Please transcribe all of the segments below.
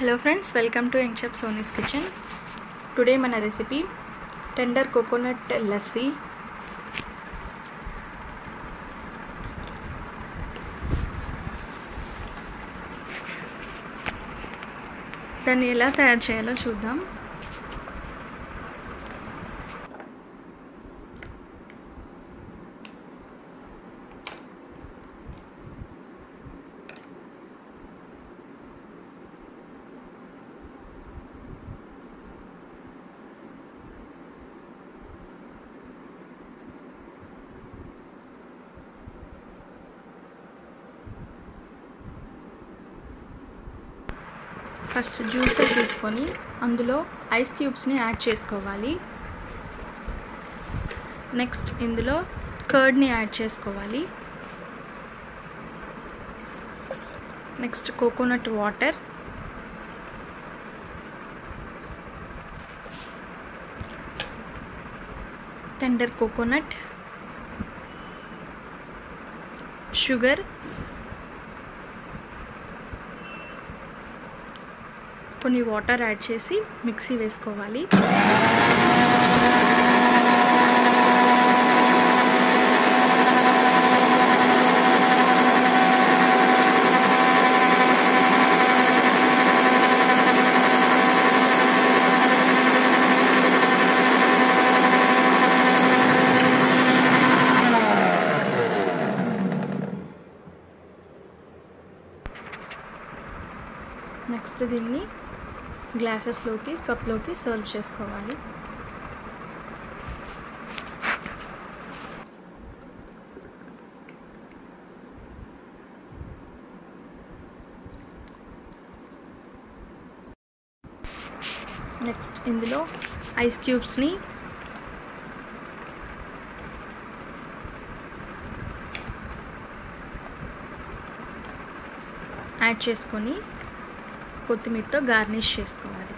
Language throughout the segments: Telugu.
hello friends welcome to young chef Sony's kitchen today మన రెసిపీ టెండర్ కోకోనట్ లస్సీ దాన్ని ఎలా తయారు చేయాలో చూద్దాం ఫస్ట్ జ్యూసర్ తీసుకొని అందులో ఐస్ క్యూబ్స్ని యాడ్ చేసుకోవాలి నెక్స్ట్ ఇందులో కర్డ్ని యాడ్ చేసుకోవాలి next coconut water tender coconut sugar కొన్ని వాటర్ యాడ్ చేసి మిక్సీ వేసుకోవాలి నెక్స్ట్ దీన్ని గ్లాసెస్లోకి కప్లోకి సర్వ్ చేసుకోవాలి నెక్స్ట్ ఇందులో ఐస్ క్యూబ్స్ని యాడ్ చేసుకొని కొత్తిమీరతో గార్నిష్ చేసుకోవాలి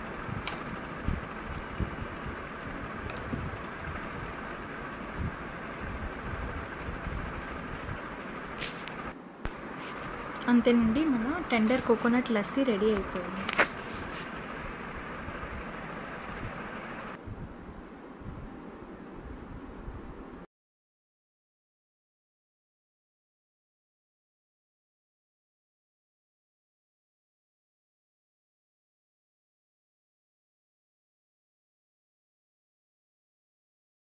అంతేనండి మన టెండర్ కోకోనట్ లస్సీ రెడీ అయిపోయింది